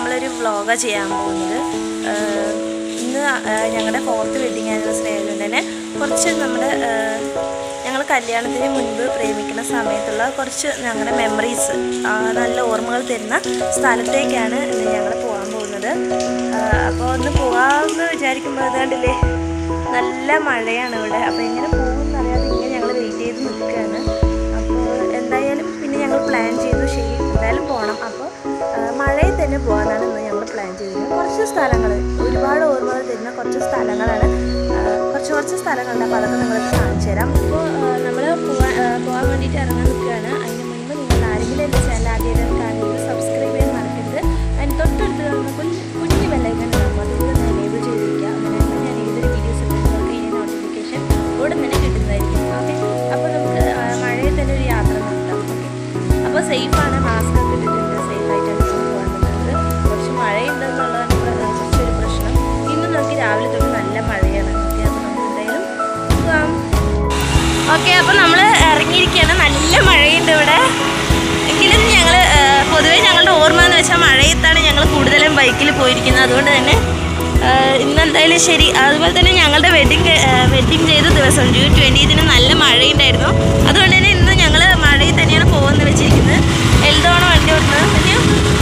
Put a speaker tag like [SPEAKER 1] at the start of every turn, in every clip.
[SPEAKER 1] നമ്മളൊരു വ്ളോഗാണ് ചെയ്യാൻ പോകുന്നത് ആഹ് ഇന്ന് ഞങ്ങളുടെ ഫോർത്ത് വെഡിങ് ആനിവേഴ്സറി ആയതുകൊണ്ട് തന്നെ കുറച്ച് നമ്മുടെ ഞങ്ങൾ കല്യാണത്തിന് മുൻപ് പ്രേമിക്കുന്ന സമയത്തുള്ള കുറച്ച് ഞങ്ങളുടെ മെമ്മറീസ് നല്ല ഓർമ്മകൾ തരുന്ന സ്ഥലത്തേക്കാണ് ഇന്ന് ഞങ്ങൾ പോകാൻ പോകുന്നത് അപ്പോൾ ഒന്ന് പോകാമെന്ന് വിചാരിക്കുമ്പോൾ അതുകൊണ്ടില്ലേ നല്ല മഴയാണ് ഇവിടെ അപ്പോൾ എങ്ങനെ പോകുമെന്ന് അറിയാതെ ഇങ്ങനെ ഞങ്ങൾ വെയിറ്റ് ചെയ്ത് നിൽക്കുകയാണ് അപ്പോൾ എന്തായാലും പിന്നെ ഞങ്ങൾ പ്ലാൻ ചെയ്തു ശരി എന്തായാലും പോകണം അപ്പോൾ മഴയിൽ തന്നെ പോകാനാണ് ഇന്ന് ഞങ്ങൾ പ്ലാൻ ചെയ്തത് കുറച്ച് സ്ഥലങ്ങൾ ഒരുപാട് ഓർമ്മകൾ തരുന്ന കുറച്ച് സ്ഥലങ്ങളാണ് ആ, കുറച്ച് കുറച്ച് സ്ഥലങ്ങളുണ്ട് അപ്പോൾ അതൊക്കെ നിങ്ങൾക്ക് കാണിച്ചു തരാം ഇപ്പോൾ നമ്മൾ പോകാൻ ആ, പോകാൻ വേണ്ടിയിട്ട് ഇറങ്ങാൻ നിൽക്കുകയാണ് അതിന് മുൻപ് നിങ്ങൾ ആരെങ്കിലും എൻ്റെ ചാനൽ ആദ്യമായിട്ട് കാണുന്നത് സബ്സ്ക്രൈബ് ചെയ്യാൻ മറക്കരുത് അതിന് തൊട്ടടുത്ത് കാണുന്ന കുഞ്ഞ് കുഞ്ഞ് ബെല്ലൈക്കൺ ഉണ്ടാകും അതുകൂടെ ഒന്ന് എനേബിൾ ചെയ്തിരിക്കുക അങ്ങനെയാണെങ്കിൽ ഞാൻ ഏതൊരു വീഡിയോസ് നിങ്ങൾക്ക് ഇതിൻ്റെ നോട്ടിഫിക്കേഷൻ ഉടൻ തന്നെ കിട്ടുന്നതായിരിക്കും ഓക്കെ അപ്പോൾ നമുക്ക് ആ, മഴയിൽ തന്നെ ഒരു യാത്ര നടത്താം ഓക്കെ അപ്പോൾ സേഫാണ് മാസ്ക് ഒക്കെ ഇട്ടിട്ടുണ്ട് സേഫായിട്ടാണ് നമ്മൾ പോകുന്നത് കുറച്ച് മഴയുണ്ടെന്നുള്ളതാണ് പ്ര- കുറച്ചൊരു പ്രശ്നം ഇന്ന് നമുക്ക് രാവിലെ തൊട്ട് നല്ല മഴയാണ് ഓക്കെ അപ്പോൾ നമുക്ക് എന്തായാലും പോകാം ഓക്കെ അപ്പോൾ നമ്മൾ ഇറങ്ങിയിരിക്കുകയാണ് നല്ല മഴയുണ്ട് ഇവിടെ എങ്കിലും ഞങ്ങൾ പൊതുവേ ഞങ്ങളുടെ ഓർമ്മ എന്ന് വെച്ചാൽ മഴയത്താണ് ഞങ്ങൾ കൂടുതലും ബൈക്കിൽ പോയിരിക്കുന്നത് അതുകൊണ്ട് തന്നെ ആ, ഇന്ന് എന്തായാലും ശരി അതുപോലെ തന്നെ ഞങ്ങളുടെ വെഡിങ് വെഡിങ് ചെയ്ത ദിവസം ജൂൺ ട്വൻറ്റീതിന് നല്ല മഴയുണ്ടായിരുന്നു അതുകൊണ്ട് തന്നെ ഇന്ന് ഞങ്ങൾ മഴയിൽ തന്നെയാണ് പോകുന്നത് വെച്ചിരിക്കുന്നത് എൽതോണം വണ്ടി ഓടുന്നത് പിന്നെ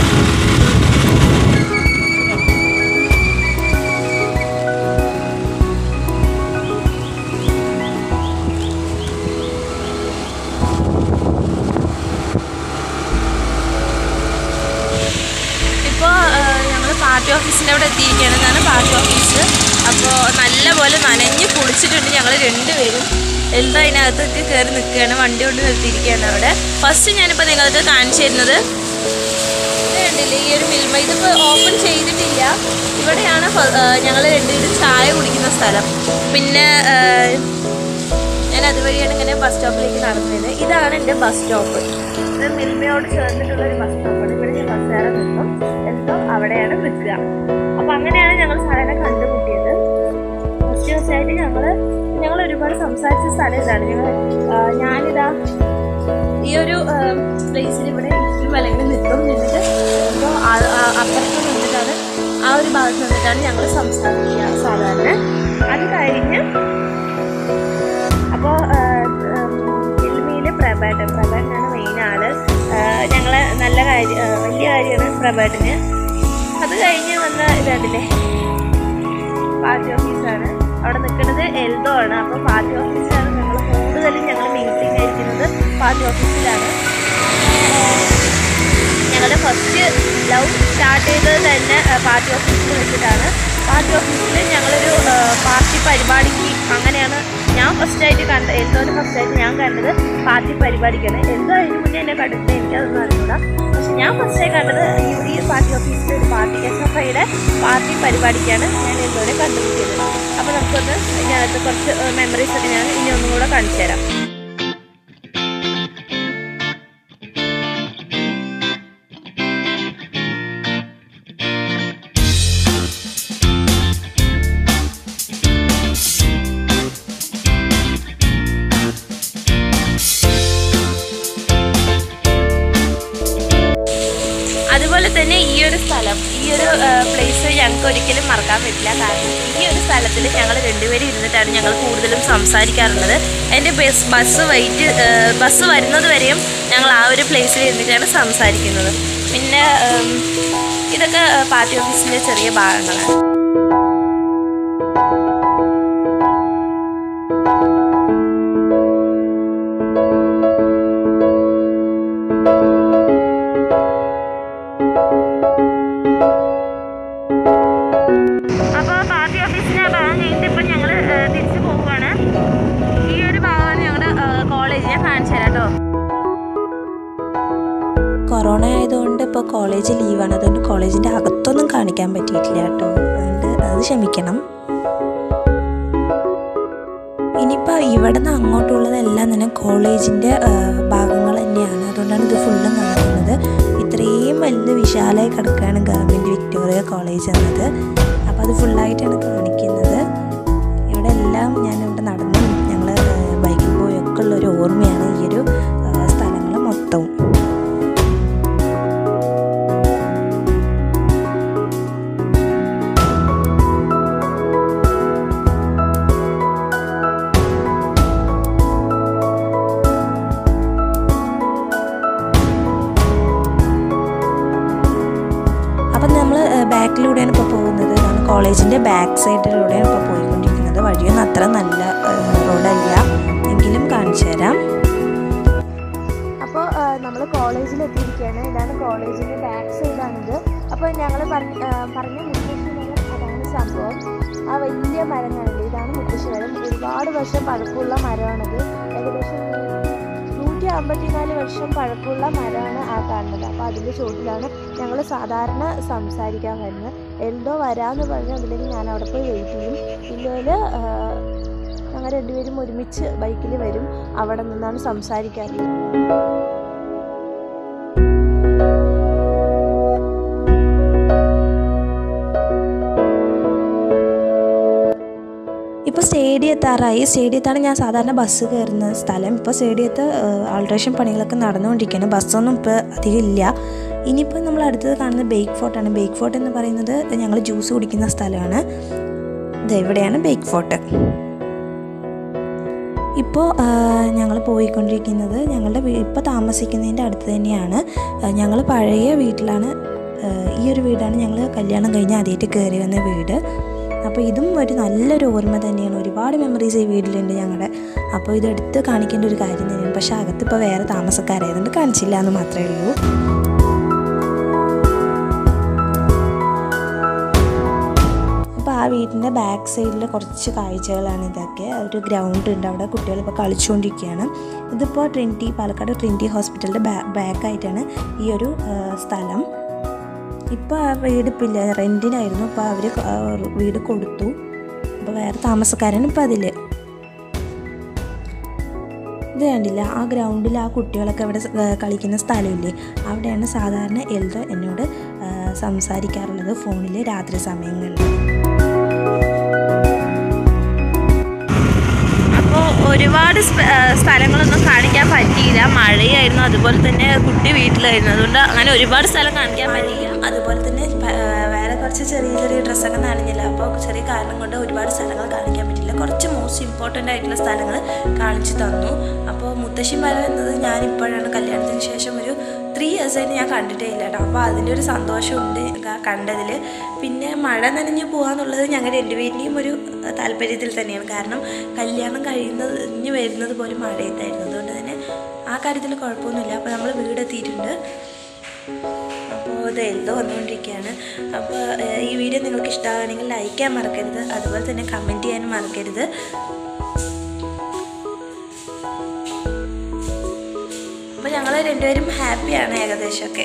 [SPEAKER 1] ഇപ്പോൾ ഞങ്ങൾ പാർട്ടി ഓഫീസിൻ്റെ അവിടെ എത്തിയിരിക്കുകയാണ് ഇതാണ് പാർട്ടി ഓഫീസ് അപ്പോൾ നല്ലപോലെ നനഞ്ഞ് കുളിച്ചിട്ടുണ്ട് ഞങ്ങൾ രണ്ടുപേരും എന്താ അതിനകത്തൊക്കെ കയറി നിൽക്കുകയാണ് വണ്ടി കൊണ്ട് നിർത്തിയിരിക്കുകയാണ് അവിടെ ഫസ്റ്റ് ഞാനിപ്പോൾ നിങ്ങൾക്ക് കാണിച്ചു തരുന്നത് ഇത് കണ്ടില്ലേ ഈ ഒരു മിൽമ ഇതിപ്പോൾ ഓപ്പൺ ചെയ്തിട്ടില്ല ഇവിടെയാണ് ഞങ്ങൾ രണ്ടുപേരും ചായ കുടിക്കുന്ന സ്ഥലം പിന്നെ ആ, ഞാൻ അതുവഴിയാണ് ഇങ്ങനെ ബസ് സ്റ്റോപ്പിലേക്ക് നടന്നത് ഇതാണ് എൻ്റെ ബസ് സ്റ്റോപ്പ് ഇത് മിൽമയോട് ചേർന്നിട്ടുള്ള ഒരു ബസ് സ്റ്റോപ്പാണ് ഇവിടെ ഞാൻ ബസ് കയറാൻ നിൽക്കും എന്തോ അവിടെയാണ് നിൽക്കുക അപ്പോൾ അങ്ങനെയാണ് ഞങ്ങൾ സാധനം കണ്ടുമുട്ടിയത് ഫസ്റ്റ് ദിവസമായിട്ട് ഞങ്ങൾ ഞങ്ങൾ ഒരുപാട് സംസാരിച്ച സ്ഥലം ഇതാണ് ഞങ്ങൾ ഞാനിതാ ഈ ഒരു പ്ലേസിൽ ഇവിടെ ഇരിക്കും അല്ലെങ്കിൽ നിൽക്കും നിന്നിട്ട് അപ്പോൾ അപ്പുറത്ത് നിന്നിട്ടാണ് ആ ഒരു ഭാഗത്ത് നിന്നിട്ടാണ് ഞങ്ങൾ സംസാരിക്കുക സാധാരണ അത് കഴിഞ്ഞ് അപ്പോൾ ഫിൽമിയിൽ പ്രഭേട്ടൻ പ്രഭേട്ടനാണ് മെയിൻ ആള് ഞങ്ങൾ നല്ല കാര്യം ആ, വലിയ കാര്യമാണ് പ്രഭേട്ടന് അത് കഴിഞ്ഞ് വന്ന ഇതാണ്ടില്ലേ പാർട്ടി ഓഫീസാണ് അവിടെ നിൽക്കുന്നത് എൽദോ ആണ് അപ്പോൾ പാർട്ടി ഓഫീസിലാണ് ഞങ്ങൾ കൂടുതലും ഞങ്ങൾ മീറ്റിംഗ് ആയിരിക്കുന്നത് പാർട്ടി ഓഫീസിലാണ് ഞങ്ങളുടെ ഫസ്റ്റ് ലവ് സ്റ്റാർട്ട് ചെയ്തത് തന്നെ പാർട്ടി ഓഫീസിൽ വെച്ചിട്ടാണ് പാർട്ടി ഓഫീസിൽ ഞങ്ങളൊരു ആ, പാർട്ടി പരിപാടിക്ക് അങ്ങനെയാണ് ഞാൻ ഫസ്റ്റായിട്ട് കണ്ടത് എന്തോന്ന് ഫസ്റ്റായിട്ട് ഞാൻ കണ്ടത് പാർട്ടി പരിപാടിക്കാണ് എന്തോ അതിന് മുന്നേ എന്നെ കണ്ടിട്ട് എനിക്കതൊന്നും അറിഞ്ഞൂടാ പക്ഷെ ഞാൻ ഫസ്റ്റായി കണ്ടത് ഈ ഈ പാർട്ടി ഓഫീസിലെ ഒരു പാർട്ടി എസ് എഫ് ഐയുടെ പാർട്ടി പരിപാടിക്കാണ് ഞാൻ എന്തോനെ കണ്ടുപിടിച്ചത് അപ്പോൾ നമുക്കൊന്ന് ഇതിനകത്ത് കുറച്ച് മെമ്മറീസ് ഒക്കെ ഞാൻ ഇനി ഒന്നും കൂടെ കാണിച്ചു തരാം അതുപോലെ തന്നെ ഈ ഒരു സ്ഥലം ഈ ഒരു പ്ലേസ് ഞങ്ങൾക്ക് ഒരിക്കലും മറക്കാൻ പറ്റില്ല കാരണം ഈ ഒരു സ്ഥലത്തിൽ ഞങ്ങൾ രണ്ടുപേരും ഇരുന്നിട്ടാണ് ഞങ്ങൾ കൂടുതലും സംസാരിക്കാറുള്ളത് എൻ്റെ ബസ് ബസ് വെയിറ്റ് ബസ് വരുന്നത് വരെയും ഞങ്ങൾ ആ ഒരു പ്ലേസിൽ ഇരുന്നിട്ടാണ് സംസാരിക്കുന്നത് പിന്നെ ഉം, ഇതൊക്കെ പാർട്ടി ഓഫീസിൻ്റെ ചെറിയ ഭാഗങ്ങളാണ് അപ്പോൾ പാർട്ടി ഓഫീസിൻ്റെ ആ ഭാഗം കഴിഞ്ഞിട്ട് ഇപ്പം ഞങ്ങൾ തിരിച്ചു പോവുകയാണ് ഈ ഒരു ഭാഗമാണ് ഞങ്ങളുടെ കോളേജ് ഞാൻ കാണിച്ചു തരാം കേട്ടോ
[SPEAKER 2] കൊറോണ ആയതുകൊണ്ട് ഇപ്പോൾ കോളേജ് ലീവാണ് അതുകൊണ്ട് കോളേജിൻ്റെ അകത്തൊന്നും കാണിക്കാൻ പറ്റിയിട്ടില്ല കേട്ടോ അതുകൊണ്ട് അത് ക്ഷമിക്കണം ഇനിയിപ്പോൾ ഇവിടെ നിന്ന് അങ്ങോട്ടുള്ളതെല്ലാം തന്നെ കോളേജിൻ്റെ ഭാഗങ്ങൾ തന്നെയാണ് അതുകൊണ്ടാണ് ഇത് ഫുള്ളും കാണിക്കുന്നത് ഇത്രയും വലിയ വിശാലമായി കിടക്കുകയാണ് ഗവൺമെൻറ് വിക്ടോറിയ കോളേജ് എന്നത് അപ്പോൾ അത് ഫുള്ളായിട്ടാണ് കാണിക്കുന്നത് ഇവിടെ എല്ലാം ഞാൻ ഇവിടെ നടന്നും ഞങ്ങൾ ബൈക്കിൽ പോയൊക്കെ ഉള്ളൊരു ഓർമ്മയാണ് ഈ ഒരു സ്ഥലങ്ങൾ മൊത്തവും കോളേജിൻ്റെ ബാക്ക് സൈഡിലൂടെയാണ് ഇപ്പോൾ പോയിക്കൊണ്ടിരിക്കുന്നത് വഴിയൊന്നും അത്ര നല്ല റോഡല്ല എങ്കിലും കാണിച്ചു തരാം
[SPEAKER 1] അപ്പോൾ നമ്മൾ കോളേജിൽ എത്തിയിരിക്കുകയാണ് ഇതാണ് കോളേജിൻ്റെ ബാക്ക് സൈഡാണിത് അപ്പോൾ ഞങ്ങൾ പറഞ്ഞ പറഞ്ഞ മുത്തശ്ശി മരം അതാണ് സംഭവം ആ വലിയ മരം കാണില്ലേ ഇതാണ് മുത്തശ്ശി മരം ഒരുപാട് വർഷം പഴക്കമുള്ള മരമാണത് ഏകദേശം നൂറ്റി അമ്പത്തിനാല് വർഷം പഴക്കമുള്ള മരമാണ് ആ കാണുന്നത് അപ്പോൾ അതിൻ്റെ ചോട്ടിലാണ് ഞങ്ങൾ സാധാരണ സംസാരിക്കാൻ വരുന്നത് എന്തോ വരാമെന്ന് പറഞ്ഞ് അതിലേക്ക് ഞാൻ അവിടെ പോയി വെയിറ്റ് ചെയ്യും ഇല്ലെങ്കിൽ ഞങ്ങൾ രണ്ടുപേരും ഒരുമിച്ച് ബൈക്കിൽ വരും അവിടെ നിന്നാണ് സംസാരിക്കാറുള്ളത്
[SPEAKER 2] ഇപ്പോൾ സ്റ്റേഡിയം എത്താറായി സ്റ്റേഡിയത്താണ് ഞാൻ സാധാരണ ബസ് കയറുന്ന സ്ഥലം ഇപ്പോൾ സ്റ്റേഡിയത്ത് ആൾട്രേഷൻ പണികളൊക്കെ നടന്നുകൊണ്ടിരിക്കുകയാണ് ബസ്സൊന്നും ഇപ്പോൾ അധികം ഇല്ല ഇനിയിപ്പോൾ നമ്മൾ അടുത്തത് കാണുന്നത് ബേക്ക് ഫോർട്ടാണ് ബേക്ക് ഫോർട്ട് എന്ന് പറയുന്നത് ഞങ്ങൾ ജ്യൂസ് കുടിക്കുന്ന സ്ഥലമാണ് ഇത് ഇവിടെയാണ് ബേക്ക് ഫോർട്ട് ഇപ്പോൾ ഞങ്ങൾ പോയിക്കൊണ്ടിരിക്കുന്നത് ഞങ്ങളുടെ വീ ഇപ്പോൾ താമസിക്കുന്നതിൻ്റെ അടുത്ത് തന്നെയാണ് ഞങ്ങൾ പഴയ വീട്ടിലാണ് ആ, ഈ ഒരു വീടാണ് ഞങ്ങൾ കല്യാണം കഴിഞ്ഞ് ആദ്യമായിട്ട് കയറി വന്ന വീട് അപ്പോൾ ഇതും ഒരു നല്ലൊരു ഓർമ്മ തന്നെയാണ് ഒരുപാട് മെമ്മറീസ് ഈ വീട്ടിലുണ്ട് ഞങ്ങളുടെ അപ്പോൾ ഇത് എടുത്ത് കാണിക്കേണ്ട ഒരു കാര്യം തന്നെയാണ് പക്ഷേ അകത്ത് ഇപ്പോൾ വേറെ താമസക്കാരായതുകൊണ്ട് കാണിച്ചില്ല എന്ന് മാത്രമേ ഉള്ളൂ അപ്പോൾ ആ വീടിൻ്റെ ബാക്ക് സൈഡിൽ കുറച്ച് കാഴ്ചകളാണ് ഇതൊക്കെ ഒരു ഗ്രൗണ്ട് ഉണ്ട് അവിടെ കുട്ടികൾ ഇപ്പോൾ കളിച്ചുകൊണ്ടിരിക്കുകയാണ് ഇതിപ്പോൾ ട്രിനിറ്റി പാലക്കാട് ട്രിനിറ്റി ഹോസ്പിറ്റലിൻ്റെ ബാ ബാക്കായിട്ടാണ് ഈ ഒരു ആ, സ്ഥലം ഇപ്പോൾ ആ വീട് ഇപ്പം ഇല്ല റെൻറ്റിനായിരുന്നു അപ്പോൾ അവർ വീട് കൊടുത്തു അപ്പോൾ വേറെ താമസക്കാരാണ് ഇപ്പോൾ അതിൽ ഇത് കണ്ടില്ല ആ ഗ്രൗണ്ടിൽ ആ കുട്ടികളൊക്കെ അവിടെ സ- ഏർ കളിക്കുന്ന സ്ഥലമില്ലേ അവിടെയാണ് സാധാരണ എൽദോ എന്നോട് ആ, സംസാരിക്കാറുള്ളത് ഫോണിൽ രാത്രി സമയങ്ങളിൽ
[SPEAKER 1] അപ്പോൾ ഒരുപാട് സ്പ- ആ, സ്ഥലങ്ങളൊന്നും കാണിക്കാൻ പറ്റിയില്ല മഴയായിരുന്നു അതുപോലെ തന്നെ കുട്ടി വീട്ടിലായിരുന്നു അതുകൊണ്ട് അങ്ങനെ ഒരുപാട് സ്ഥലം കാണിക്കാൻ പറ്റിയില്ല
[SPEAKER 2] അതുപോലെ തന്നെ പ- ആ, വേറെ കുറച്ച് ചെറിയ ചെറിയ ഡ്രസ്സൊക്കെ നനഞ്ഞില്ല അപ്പോൾ ചെറിയ കാരണം കൊണ്ട് ഒരുപാട് സ്ഥലങ്ങൾ കാണിക്കാൻ പറ്റില്ല കുറച്ച് മോസ്റ്റ് ഇമ്പോർട്ടൻ്റ് ആയിട്ടുള്ള സ്ഥലങ്ങൾ കാണിച്ചു തന്നു അപ്പോൾ മുത്തശ്ശി മരം എന്നത് ഞാൻ ഇപ്പോഴാണ് കല്യാണത്തിന് ശേഷം ഒരു ത്രീ ഇയേഴ്സായിട്ട് ഞാൻ കണ്ടിട്ടേ ഇല്ല കേട്ടോ അപ്പോൾ അതിൻ്റെ ഒരു സന്തോഷമുണ്ട് ക- കണ്ടതിൽ പിന്നെ മഴ നനഞ്ഞ് പോകാന്നുള്ളത് ഞങ്ങൾ രണ്ടുപേരുടെയും ഒരു ആ, താല്പര്യത്തിൽ തന്നെയാണ് കാരണം കല്യാണം കഴിയുന്നത് ഇഞ്ഞ് വരുന്നത് പോലെ മഴയത്തായിരുന്നു അതുകൊണ്ട് തന്നെ ആ കാര്യത്തിൽ കുഴപ്പമൊന്നുമില്ല അപ്പോൾ നമ്മൾ വീടെത്തിയിട്ടുണ്ട് അപ്പോൾ ഇത് എന്തോ വന്നുകൊണ്ടിരിക്കുകയാണ് അപ്പോൾ ഏഹ്, ഈ വീഡിയോ നിങ്ങൾക്ക് ഇഷ്ടമാണെങ്കിൽ ലൈക്ക് ചെയ്യാൻ മറക്കരുത് അതുപോലെ തന്നെ കമൻറ്റ് ചെയ്യാനും മറക്കരുത് അപ്പോൾ ഞങ്ങൾ രണ്ടുപേരും ഹാപ്പിയാണ് ഏകദേശമൊക്കെ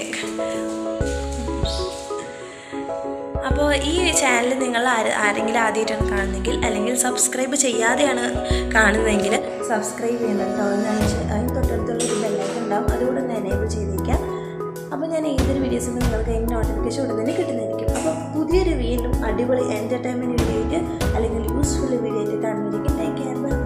[SPEAKER 2] അപ്പോൾ ഈ ചാനൽ നിങ്ങൾ ആര് ആരെങ്കിലും ആദ്യമായിട്ടാണ് കാണുന്നതെങ്കിൽ അല്ലെങ്കിൽ സബ്സ്ക്രൈബ് ചെയ്യാതെയാണ് കാണുന്നതെങ്കിൽ സബ്സ്ക്രൈബ് ചെയ്യണം കേട്ടോ അതിന് അതിന് തൊട്ടടുത്തുള്ള ഒരു ബെല്ലൈക്കൺ ഉണ്ടാവും അതുകൂടെ ഒന്ന് എനേബിൾ ചെയ്തേക്കാം അപ്പോൾ ഞാൻ ഏതൊരു വീഡിയോസും നിങ്ങൾക്ക് അതിൻ്റെ നോട്ടിഫിക്കേഷൻ ഉടൻ തന്നെ കിട്ടുന്നതായിരിക്കും അപ്പോൾ പുതിയൊരു വീണ്ടും അടിപൊളി എൻ്റർടൈൻമെൻറ്റ് വീഡിയോ ആയിട്ട് അല്ലെങ്കിൽ യൂസ്ഫുൾ വീഡിയോ ആയിട്ട് കാണുന്നതായിരിക്കും ടേക്ക് കെയർ ബൈ